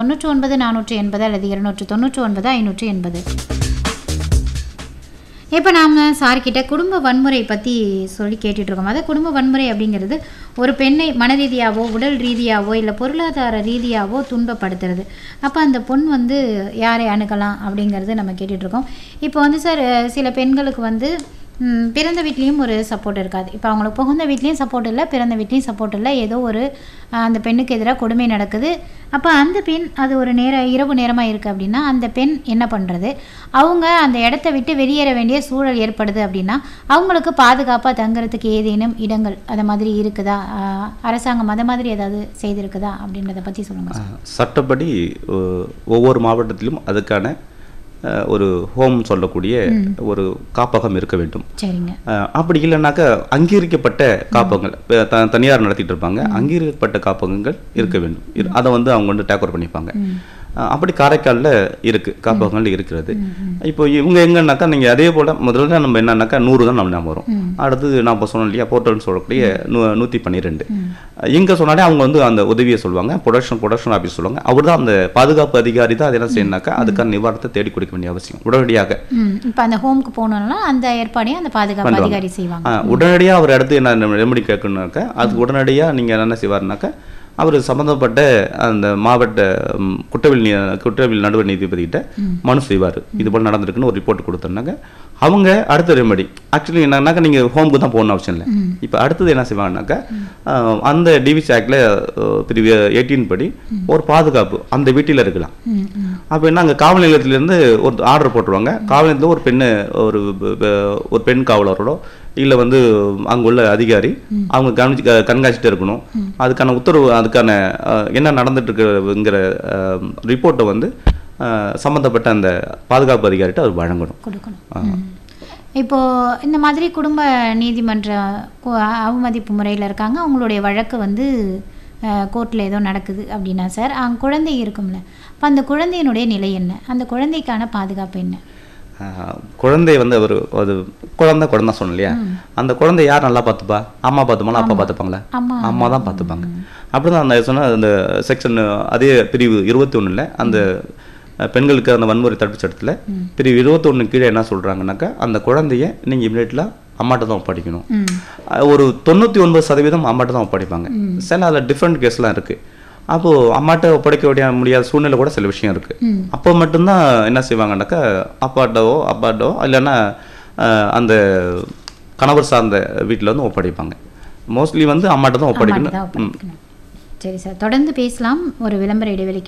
தொண்ணூற்றி ஒன்பது நானூற்றி எண்பது அல்லது இருநூற்று தொண்ணூற்றி ஒன்பது ஐநூற்றி எண்பது இப்போ நாம் சார்கிட்ட குடும்ப வன்முறை பற்றி சொல்லி கேட்டுட்டு இருக்கோம் அதாவது குடும்ப வன்முறை அப்படிங்கிறது ஒரு பெண்ணை மன ரீதியாவோ உடல் ரீதியாவோ இல்லை பொருளாதார ரீதியாவோ துன்பப்படுத்துறது அப்போ அந்த பொண் வந்து யாரை அணுகலாம் அப்படிங்கிறது நம்ம கேட்டுட்டு இருக்கோம் இப்போ வந்து சார் சில பெண்களுக்கு வந்து ம், பிறந்த வீட்லேயும் ஒரு சப்போர்ட் இருக்காது இப்போ அவங்களுக்கு புகுந்த வீட்லேயும் சப்போர்ட் இல்லை பிறந்த வீட்லேயும் சப்போர்ட் இல்லை ஏதோ ஒரு அஹ், அந்த பெண்ணுக்கு எதிராக கொடுமை நடக்குது அப்போ அந்த பெண் அது ஒரு நேர இரவு நேரமாக இருக்குது அப்படின்னா அந்த பெண் என்ன பண்ணுறது அவங்க அந்த இடத்த விட்டு வெளியேற வேண்டிய சூழல் ஏற்படுது அப்படின்னா அவங்களுக்கு பாதுகாப்பாக தங்குறதுக்கு ஏதேனும் இடங்கள் அது மாதிரி இருக்குதா அஹ், அரசாங்கம் அது மாதிரி ஏதாவது செய்திருக்குதா அப்படின்றத பற்றி சொல்லுங்கள் சார் சட்டப்படி ஒ- ஒவ்வொரு மாவட்டத்திலும் அதுக்கான அஹ், ஒரு ஹோம் சொல்லக்கூடிய ஒரு காப்பகம் இருக்க வேண்டும் சரிங்க அஹ், அப்படி இல்லைனாக்கா அங்கீகரிக்கப்பட்ட காப்பகங்கள் இப்ப த தனியார் நடத்திட்டு இருப்பாங்க அங்கீகரிக்கப்பட்ட காப்பகங்கள் இருக்க வேண்டும் இரு- அதை வந்து அவங்க வந்து டேக் ஓவர் பண்ணிப்பாங்க அஹ், அப்படி காரைக்காலில் இருக்கு காப்பகங்கள் இருக்கிறது இப்போ இவங்க எங்கன்னாக்கா நீங்கள் அதே போல் முதல்ல நம்ம என்னன்னாக்கா நூறு தான் நம்ம ஞாபகம் வரும் அடுத்தது நான் இப்போ சொன்னோம் இல்லையா போர்ட்டல்னு சொல்லக்கூடிய நூ நூற்றி பன்னிரெண்டு எங்கே சொன்னாலே அவங்க வந்து அந்த உதவியை சொல்லுவாங்க ப்ரொடக்ஷன் ப்ரொடக்ஷன் ஆஃபீஸ் சொல்லுவாங்க அவர் தான் அந்த பாதுகாப்பு அதிகாரி தான் அது என்ன செய்யணும்னாக்கா அதுக்கான நிவாரணத்தை தேடி கொடுக்க வேண்டிய அவசியம் உடனடியாக ம் இப்போ அந்த ஹோம்க்கு போகணுன்னா அந்த ஏற்பாடையும் அந்த பாதுகாப்பு அதிகாரி செய்வாங்க உடனடியாக அவர் அடுத்து என்ன ரெமடி கேட்கணுனாக்கா அதுக்கு உடனடியாக நீங்கள் என்ன செய்வாருனாக்கா அவர் சம்மந்தப்பட்ட அந்த மாவட்ட ம், குற்றவியல் நீ குற்றவியல் நடுவர் நீதிபதிகிட்ட மனு செய்வார் இது போல் நடந்திருக்குன்னு ஒரு ரிப்போர்ட் கொடுத்தோன்னாக்க அவங்க அடுத்த ரெமடி ஆக்சுவலி என்னன்னாக்கா நீங்கள் ஹோமுக்கு தான் போகணும் அவசியம் இல்லை இப்போ அடுத்தது என்ன செய்வாங்கனாக்கா அஹ், அந்த டிவிசி ஆக்டில் பிரிவு எயிட்டீன் படி ஒரு பாதுகாப்பு அந்த வீட்டில் இருக்கலாம் ம் ம் அப்போ என்ன அங்கே காவல் நிலையத்திலேருந்து ஒரு ஆர்டர் போட்டுருவாங்க காவல் நிலையத்தில் ஒரு பெண்ணு ஒரு ப- ப- ஒரு பெண் காவலரோட இல்லை வந்து அங்குள்ள அதிகாரி அவங்க கவனிச்சு க- கண்காணிச்சுட்டு இருக்கணும் அதுக்கான உத்தரவு அதுக்கான அஹ், என்ன நடந்துட்டு இருக்குங்கிற ரிப்போர்ட்டை வந்து அஹ், சம்மந்தப்பட்ட அந்த பாதுகாப்பு அதிகாரிட்ட அவர் வழங்கணும் கொடுக்கணும் ம். இப்போ இந்த மாதிரி குடும்ப நீதிமன்ற கு- அவமதிப்பு முறையில் இருக்காங்க அவங்களுடைய வழக்கு வந்து கோர்ட்டில் ஏதோ நடக்குது அப்படின்னா சார் அவங்க குழந்தை இருக்கும்ல அப்போ அந்த குழந்தையினுடைய நிலை என்ன அந்த குழந்தைக்கான பாதுகாப்பு என்ன அஹ், குழந்தை வந்து அவர் அது குழந்தை குழந்தை சொன்னோம் இல்லையா அந்த குழந்தை யார் நல்லா பார்த்துப்பா அம்மா பார்த்துப்பாங்களா அப்பா பார்த்துப்பாங்களா அம்மா அம்மா தான் பார்த்துப்பாங்க அப்படிதான் அந்த சொன்ன அந்த செக்ஷன் அதே பிரிவு இருபத்தி ஒண்ணுல அந்த அஹ், பெண்களுக்கு அந்த வன்முறை தடுப்பு சட்டத்துல பிரிவு இருபத்தி கீழே என்ன சொல்றாங்கன்னாக்கா அந்த குழந்தைய நீங்க இமீடியட்லாம் அம்மாட்ட தான் ஒப்படைக்கணும் ம் அஹ், ஒரு தொண்ணூற்றி ஒன்பது சதவீதம் அம்மாட்ட தான் ஒப்படைப்பாங்க சில அதில் டிஃப்ரெண்ட் கேஸ்லாம் இருக்கு அப்போ அம்மாட்ட ஒப்படைக்க வேண்டிய முடியாத சூழ்நிலை கூட சில விஷயம் இருக்கு ம். அப்போ மட்டும்தான் என்ன செய்வாங்கன்னாக்கா அப்பாட்டவோ அப்பாட்டோ இல்லைன்னா அஹ், அந்த கணவர் சார்ந்த வீட்டில் வந்து ஒப்படைப்பாங்க மோஸ்ட்லி வந்து அம்மாட்ட தான் அம்மாட்ட தான் ஒப்படைக்கணும் ம். ஒப்படைக்கணும் சரி சார் தொடர்ந்து பேசலாம் ஒரு விளம்பர இடைவெளிக்கு